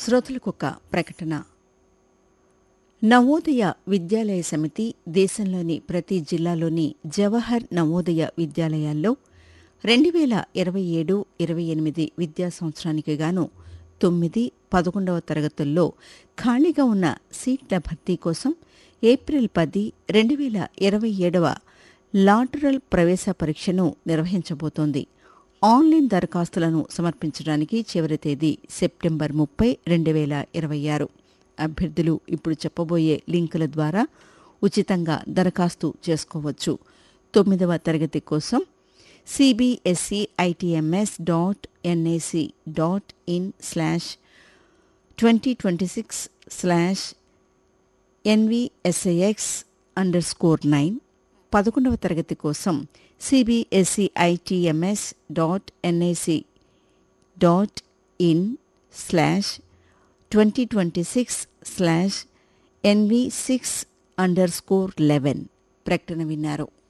శ్రోతలకొక ప్రకటన నవోదయ విద్యాలయ సమితి దేశంలోని ప్రతి జిల్లాలోని జవహర్ నవోదయ విద్యాలయాల్లో రెండు వేల ఇరవై ఏడు ఇరవై ఎనిమిది విద్యా సంవత్సరానికి గాను తొమ్మిది పదకొండవ తరగతుల్లో ఖాళీగా ఉన్న సీట్ల భర్తీ కోసం ఏప్రిల్ పది రెండు వేల ఇరవై ఏడవ లాటరల్ ప్రవేశ పరీక్షను నిర్వహించబోతోంది ఆన్లైన్ దరఖాస్తులను సమర్పించడానికి చివరి తేదీ సెప్టెంబర్ ముప్పై రెండు వేల ఇరవై ఆరు అభ్యర్థులు ఇప్పుడు చెప్పబోయే లింకుల ద్వారా ఉచితంగా దరఖాస్తు చేసుకోవచ్చు తొమ్మిదవ తరగతి కోసం CBSE ITMS dot NIC dot in slash twenty twenty six slash NVSIX underscore nine పదకొండవ తరగతి కోసం CBSE ITMS dot NIC dot in slash twenty twenty six slash NV six underscore eleven ప్రకటన విన్నారు